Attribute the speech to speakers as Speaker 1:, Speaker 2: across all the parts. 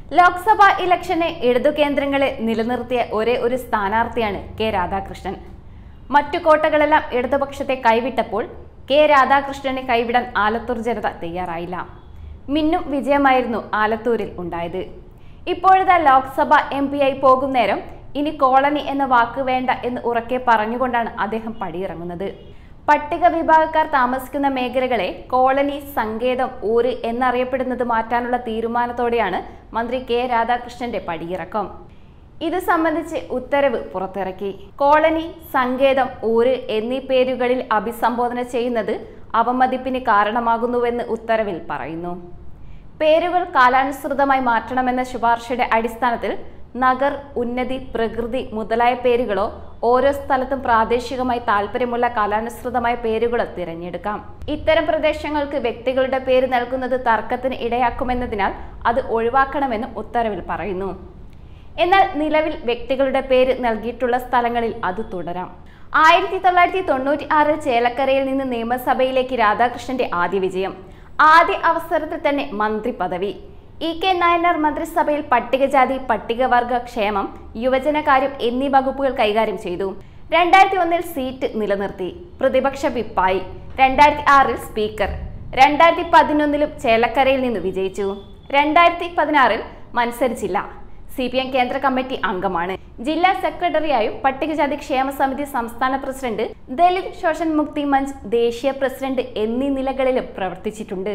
Speaker 1: ലോക്സഭാ ഇലക്ഷനെ ഇടതു കേന്ദ്രങ്ങളെ നിലനിർത്തിയ ഒരേ ഒരു സ്ഥാനാർത്ഥിയാണ് കെ രാധാകൃഷ്ണൻ മറ്റു കോട്ടകളെല്ലാം ഇടതുപക്ഷത്തെ കൈവിട്ടപ്പോൾ കെ രാധാകൃഷ്ണനെ കൈവിടാൻ ആലത്തൂർ ജനത തയ്യാറായില്ല മിന്നും വിജയമായിരുന്നു ആലത്തൂരിൽ ഉണ്ടായത് ഇപ്പോഴത്തെ ലോക്സഭ എം പി ആയി പോകും നേരം ഇനി കോളനി എന്ന വാക്ക് വേണ്ട എന്ന് ഉറക്കെ പറഞ്ഞുകൊണ്ടാണ് അദ്ദേഹം പടിയിറങ്ങുന്നത് പട്ടിക വിഭാഗക്കാർ താമസിക്കുന്ന മേഖലകളെ കോളനി സങ്കേതം ഊര് എന്നറിയപ്പെടുന്നത് മാറ്റാനുള്ള തീരുമാനത്തോടെയാണ് മന്ത്രി കെ രാധാകൃഷ്ണന്റെ പടിയിറക്കം ഇത് സംബന്ധിച്ച് ഉത്തരവ് പുറത്തിറക്കി കോളനി സങ്കേതം ഊര് എന്നീ പേരുകളിൽ അഭിസംബോധന ചെയ്യുന്നത് അവമതിപ്പിന് കാരണമാകുന്നുവെന്ന് ഉത്തരവിൽ പറയുന്നു പേരുകൾ കാലാനുസൃതമായി മാറ്റണമെന്ന ശുപാർശയുടെ അടിസ്ഥാനത്തിൽ നഗർ ഉന്നതി പ്രകൃതി മുതലായ പേരുകളോ ഓരോ സ്ഥലത്തും പ്രാദേശികമായി താല്പര്യമുള്ള കാലാനുസൃതമായ പേരുകളോ തിരഞ്ഞെടുക്കാം ഇത്തരം പ്രദേശങ്ങൾക്ക് വ്യക്തികളുടെ പേര് നൽകുന്നത് തർക്കത്തിന് ഇടയാക്കുമെന്നതിനാൽ അത് ഒഴിവാക്കണമെന്നും ഉത്തരവിൽ പറയുന്നു എന്നാൽ നിലവിൽ വ്യക്തികളുടെ പേര് നൽകിയിട്ടുള്ള സ്ഥലങ്ങളിൽ അത് തുടരാം ആയിരത്തി തൊള്ളായിരത്തി തൊണ്ണൂറ്റി ആറിൽ ചേലക്കരയിൽ നിന്ന് നിയമസഭയിലേക്ക് രാധാകൃഷ്ണന്റെ ആദ്യ വിജയം ആദ്യ അവസരത്തിൽ തന്നെ മന്ത്രി പദവി ഇ കെ നായനാർ മന്ത്രിസഭയിൽ പട്ടികജാതി പട്ടികവർഗ ക്ഷേമം യുവജനകാര്യം എന്നീ വകുപ്പുകൾ കൈകാര്യം ചെയ്തു രണ്ടായിരത്തി ഒന്നിൽ സീറ്റ് നിലനിർത്തി പ്രതിപക്ഷ വിപ്പായി രണ്ടായിരത്തി ആറിൽ സ്പീക്കർ രണ്ടായിരത്തി പതിനൊന്നിലും ചേലക്കരയിൽ നിന്ന് വിജയിച്ചു രണ്ടായിരത്തി പതിനാറിൽ മത്സരിച്ചില്ല സി പി എം കേന്ദ്ര കമ്മിറ്റി അംഗമാണ് ജില്ലാ സെക്രട്ടറിയായും പട്ടികജാതി ക്ഷേമ സമിതി സംസ്ഥാന പ്രസിഡന്റ് ദലിത് ശോഷൺ മുക്തി മഞ്ച് ദേശീയ പ്രസിഡന്റ് എന്നീ നിലകളിലും പ്രവർത്തിച്ചിട്ടുണ്ട്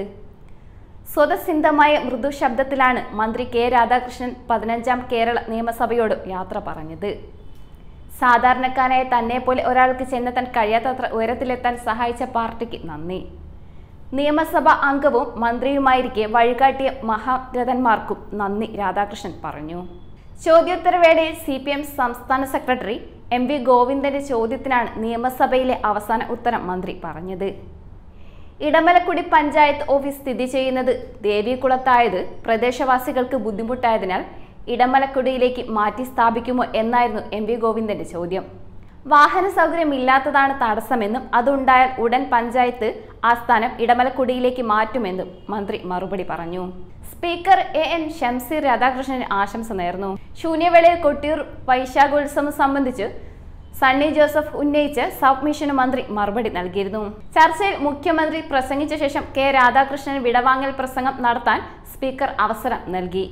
Speaker 1: സ്വതസിദ്ധമായ മൃദു ശബ്ദത്തിലാണ് മന്ത്രി കെ രാധാകൃഷ്ണൻ പതിനഞ്ചാം കേരള നിയമസഭയോട് യാത്ര പറഞ്ഞത് സാധാരണക്കാരായ തന്നെ പോലെ ഒരാൾക്ക് ചെന്നെത്താൻ കഴിയാത്തത്ര ഉയരത്തിലെത്താൻ സഹായിച്ച പാർട്ടിക്ക് നന്ദി നിയമസഭാ അംഗവും മന്ത്രിയുമായിരിക്കെ വഴികാട്ടിയ മഹാരഥന്മാർക്കും നന്ദി രാധാകൃഷ്ണൻ പറഞ്ഞു ചോദ്യോത്തരവേളയിൽ സി പി എം സംസ്ഥാന സെക്രട്ടറി എം വി ഗോവിന്ദന്റെ ചോദ്യത്തിനാണ് നിയമസഭയിലെ അവസാന ഉത്തരം മന്ത്രി പറഞ്ഞത് ഇടമലക്കുടി പഞ്ചായത്ത് ഓഫീസ് സ്ഥിതി ചെയ്യുന്നത് ദേവികുളത്തായത് പ്രദേശവാസികൾക്ക് ബുദ്ധിമുട്ടായതിനാൽ ഇടമലക്കുടിയിലേക്ക് മാറ്റി സ്ഥാപിക്കുമോ എന്നായിരുന്നു എം വി ഗോവിന്ദന്റെ ചോദ്യം വാഹന സൗകര്യമില്ലാത്തതാണ് തടസ്സമെന്നും അതുണ്ടായാൽ ഉടൻ പഞ്ചായത്ത് ആസ്ഥാനം ഇടമലക്കുടിയിലേക്ക് മാറ്റുമെന്നും മന്ത്രി മറുപടി പറഞ്ഞു speaker A N Shamseer Radhakrishnan ആശംസ നേർന്നു ശൂന്യവേളയിൽ കൊട്ടിയൂർ വൈശാഖോത്സവം സംബന്ധിച്ച് സണ്ണി ജോസഫ് ഉന്നയിച്ച സബ്മിഷന് മന്ത്രി മറുപടി നൽകിയിരുന്നു ചർച്ചയിൽ മുഖ്യമന്ത്രി പ്രസംഗിച്ച ശേഷം കെ രാധാകൃഷ്ണൻ വിടവാങ്ങൽ പ്രസംഗം നടത്താൻ സ്പീക്കർ അവസരം നൽകി